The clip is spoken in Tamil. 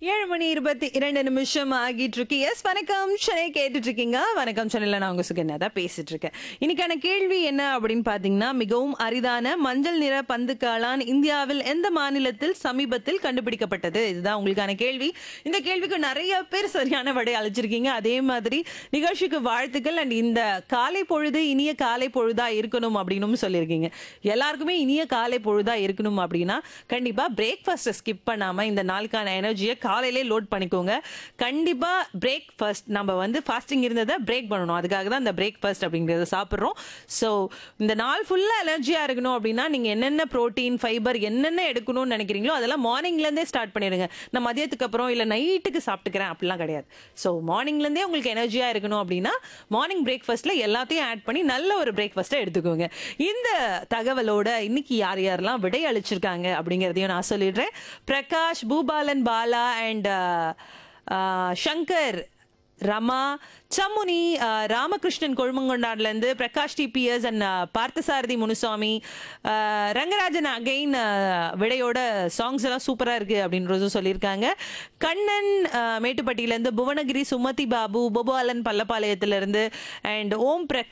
ஏழு மணி இருபத்தி இரண்டு நிமிஷம் ஆகிட்டு இருக்கு எஸ் வணக்கம் சென்னை கேட்டுட்டு இருக்கீங்க வணக்கம் சென்னையில் நான் உங்க சுகன்யா தான் பேசிட்டு இருக்கேன் இன்னைக்கான கேள்வி என்ன அப்படின்னு பாத்தீங்கன்னா மிகவும் அரிதான மஞ்சள் நிற பந்து காளான் இந்தியாவில் எந்த மாநிலத்தில் சமீபத்தில் கண்டுபிடிக்கப்பட்டது இதுதான் உங்களுக்கான கேள்வி இந்த கேள்விக்கு நிறைய பேர் சரியான விடை அழைச்சிருக்கீங்க அதே மாதிரி நிகழ்ச்சிக்கு வாழ்த்துக்கள் அண்ட் இந்த காலை பொழுது இனிய காலை பொழுதா இருக்கணும் அப்படின்னு சொல்லியிருக்கீங்க எல்லாருக்குமே இனிய காலை பொழுதா இருக்கணும் அப்படின்னா கண்டிப்பா பிரேக்ஃபாஸ்ட்டை ஸ்கிப் பண்ணாம இந்த நாளுக்கான எனர்ஜியை காலையிலே லோட் பண்ணிக்கோங்க கண்டிப்பா பிரேக்ஃபாஸ்ட் நம்ம வந்து ஃபாஸ்டிங் இருந்ததை பிரேக் பண்ணணும் அதுக்காக தான் இந்த பிரேக்ஃபாஸ்ட் அப்படிங்கிறத சாப்பிட்றோம் ஸோ இந்த நாள் ஃபுல்லா எனர்ஜியா இருக்கணும் அப்படின்னா நீங்க என்னென்ன புரோட்டீன் ஃபைபர் என்னென்ன எடுக்கணும்னு நினைக்கிறீங்களோ அதெல்லாம் மார்னிங்ல இருந்தே ஸ்டார்ட் பண்ணிடுங்க நான் மதியத்துக்கு அப்புறம் இல்ல நைட்டுக்கு சாப்பிட்டுக்கிறேன் அப்படிலாம் கிடையாது ஸோ மார்னிங்ல இருந்தே உங்களுக்கு எனர்ஜியா இருக்கணும் அப்படின்னா மார்னிங் பிரேக்ஃபாஸ்ட்ல எல்லாத்தையும் ஆட் பண்ணி நல்ல ஒரு பிரேக்ஃபாஸ்ட்டை எடுத்துக்கோங்க இந்த தகவலோட இன்னைக்கு யார் யாரெல்லாம் விடை அளிச்சிருக்காங்க அப்படிங்கிறதையும் நான் சொல்லிடுறேன் பிரகாஷ் பூபாலன் பாலா அண்ட் சங்கர் ரமா சம்முனி அஹ், ராமகிருஷ்ணன் கொழுமங்கொண்டாடுல இருந்து பிரகாஷ் டிபிஎஸ் அண்ட் பார்த்தசாரதி முனுசாமி அஹ், ரங்கராஜன் அகைன் விடையோட சாங்ஸ் எல்லாம் சூப்பரா இருக்கு அப்படின்றதும் சொல்லியிருக்காங்க கண்ணன் அஹ், மேட்டுப்பட்டியில இருந்து புவனகிரி சுமதி பாபு பொபாலன் பல்லப்பாளையத்துல இருந்து அண்ட் ஓம் பிரகாஷ்